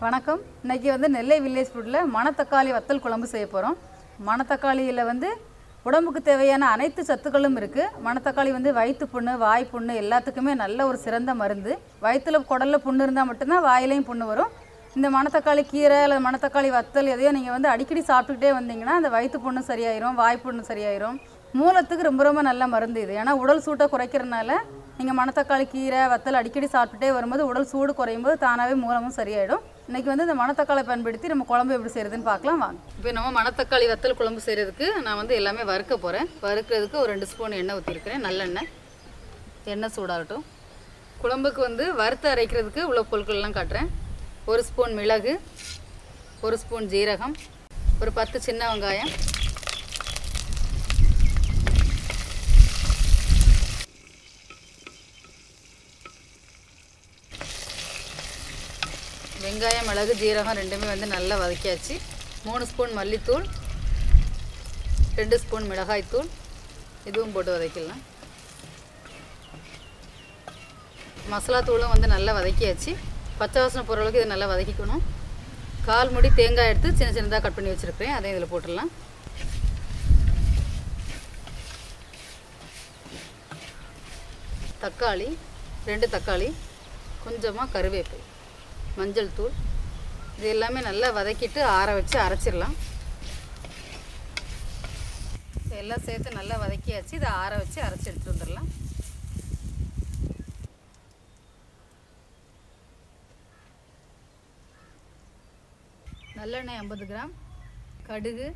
வணக்கம் இன்னைக்கு வந்து நெல்லை வில்லேஜ் ஃபுட்டில் மணத்தக்காளி வத்தல் குழம்பு செய்ய போகிறோம் மணத்தக்காளியில் வந்து உடம்புக்கு தேவையான அனைத்து சத்துக்களும் இருக்குது மணத்தக்காளி வந்து வயிற்று புண்ணு வாய் புண்ணு எல்லாத்துக்குமே நல்ல ஒரு சிறந்த மருந்து வயிற்றுல குடல்ல புண்ணு இருந்தால் மட்டும்தான் வாயிலையும் புண்ணு வரும் இந்த மணத்தக்காளி கீரை அல்லது மணத்தக்காளி வத்தல் எதையோ நீங்கள் வந்து அடிக்கடி சாப்பிட்டுக்கிட்டே வந்தீங்கன்னா அந்த வயிற்று புண்ணு சரியாயிரும் வாய் புண்ணு சரியாயிரும் மூலத்துக்கு ரொம்ப ரொம்ப நல்ல மருந்து இது ஏன்னா உடல் சூட்டை குறைக்கிறதுனால நீங்கள் மணத்தக்காளி கீரை வத்தல் அடிக்கடி சாப்பிட்டுட்டே வரும்போது உடல் சூடு குறையும் போது தானாகவே மூலமும் சரியாயிடும் இன்னைக்கு வந்து இந்த மணத்தக்காளி பயன்படுத்தி நம்ம குழம்பு எப்படி செய்யறதுன்னு பார்க்கலாம் வாங்க இப்போ நம்ம மணத்தக்காளி வத்தல் குழம்பு செய்கிறதுக்கு நான் வந்து எல்லாமே வறுக்க போகிறேன் வறுக்கிறதுக்கு ஒரு ரெண்டு ஸ்பூன் எண்ணெய் ஊற்றிருக்கிறேன் நல்லெண்ணெய் எண்ணெய் சூடாகட்டும் குழம்புக்கு வந்து வறுத்து அரைக்கிறதுக்கு உள்ள பொருட்கள்லாம் காட்டுறேன் ஒரு ஸ்பூன் மிளகு ஒரு ஸ்பூன் ஜீரகம் ஒரு பத்து சின்ன வெங்காயம் வெங்காயம் மிளகு ஜீரகம் ரெண்டுமே வந்து நல்லா வதக்கியாச்சு மூணு ஸ்பூன் மல்லித்தூள் ரெண்டு ஸ்பூன் மிளகாய்த்தூள் இதுவும் போட்டு வதக்கிடலாம் மசாலா தூளும் வந்து நல்லா வதக்கியாச்சு பச்சை வாசனை போகிற அளவுக்கு இதை நல்லா வதக்கிக்கணும் கால் முடி தேங்காய் எடுத்து சின்ன சின்னதாக கட் பண்ணி வச்சுருக்கேன் அதையும் இதில் போட்டுடலாம் தக்காளி ரெண்டு தக்காளி கொஞ்சமாக கருவேப்பிலை மஞ்சள் தூள் இது எல்லாமே நல்லா வதக்கிட்டு ஆற வச்சு அரைச்சிடலாம் எல்லாம் சேர்த்து நல்லா வதக்கியாச்சு இதை ஆற வச்சு அரைச்சி எடுத்துட்டு வந்துடலாம் நல்லெண்ணெய் ஐம்பது கிராம் கடுகு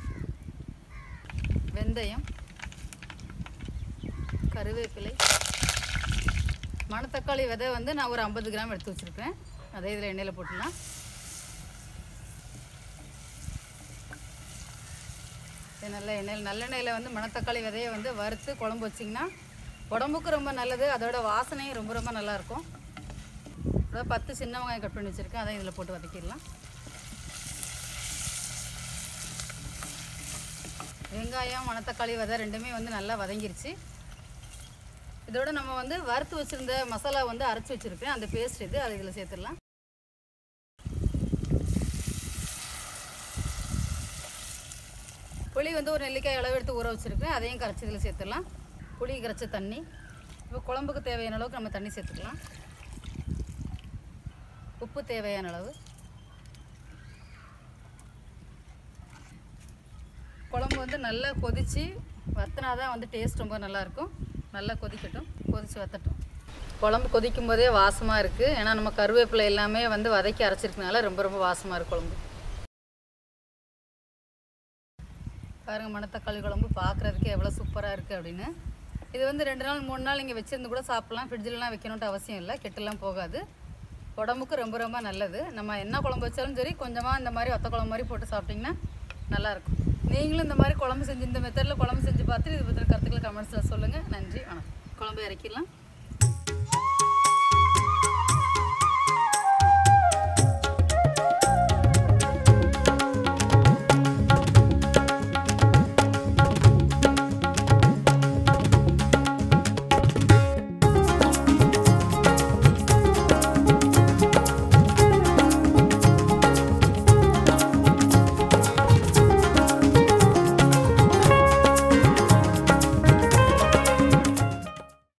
வெந்தயம் கருவேப்பிலை மணத்தக்காளி விதை வந்து நான் ஒரு ஐம்பது கிராம் எடுத்து வச்சுருக்கேன் அதை இதில் எண்ணெயில் போட்டுடலாம் இது நல்ல எண்ணெயில் நல்லெண்ணெயில் வந்து மணத்தக்காளி விதையை வந்து வறுத்து குழம்பு வச்சிங்கன்னா உடம்புக்கு ரொம்ப நல்லது அதோட வாசனையும் ரொம்ப ரொம்ப நல்லாயிருக்கும் அதாவது பத்து சின்ன வெங்காயம் கட் பண்ணி வச்சுருக்கேன் அதை இதில் போட்டு வதக்கிடலாம் வெங்காயம் மணத்தக்காளி விதை ரெண்டுமே வந்து நல்லா வதங்கிருச்சு இதோட நம்ம வந்து வறுத்து வச்சுருந்த மசாலா வந்து அரைச்சி வச்சுருக்கேன் அந்த பேஸ்ட் இது அதை இதில் சேர்த்துடலாம் புளி வந்து ஒரு நெல்லிக்காய் அளவு எடுத்து ஊற வச்சுருக்கேன் அதையும் கரைச்சி இதில் சேர்த்துடலாம் புளி கரைச்ச தண்ணி இப்போ குழம்புக்கு தேவையான அளவுக்கு நம்ம தண்ணி சேர்த்துக்கலாம் உப்பு தேவையான அளவு குழம்பு வந்து நல்லா கொதித்து வத்தினா தான் வந்து டேஸ்ட் ரொம்ப நல்லாயிருக்கும் நல்லா கொதிக்கட்டும் கொதித்து வத்தட்டும் குழம்பு கொதிக்கும் போதே வாசமாக இருக்குது ஏன்னா நம்ம கருவேப்பிலை எல்லாமே வந்து வதக்கி அரைச்சிருக்கனால ரொம்ப ரொம்ப வாசமாக இருக்குது குழம்பு பாருங்க மணத்தக்காளி குழம்பு பார்க்குறதுக்கு எவ்வளோ சூப்பராக இருக்குது அப்படின்னு இது வந்து ரெண்டு நாள் மூணு நாள் இங்கே வச்சிருந்து கூட சாப்பிட்லாம் ஃப்ரிட்ஜிலலாம் வைக்கணுன்ட்டு அவசியம் இல்லை கெட்டெல்லாம் போகாது உடம்புக்கு ரொம்ப ரொம்ப நல்லது நம்ம என்ன குழம்பு வச்சாலும் சரி கொஞ்சமாக இந்த மாதிரி வத்த குழம்பு மாதிரி போட்டு சாப்பிட்டிங்கன்னா நல்லாயிருக்கும் நீங்களும் இந்த மாதிரி குழம்பு செஞ்சு இந்த மெத்தடில் குழம்பு செஞ்சு பார்த்துட்டு இது பற்றி கருத்துக்களை கமெண்ட்ஸில் சொல்லுங்கள் நன்றி வணக்கம் குழம்பு இறக்கிடலாம்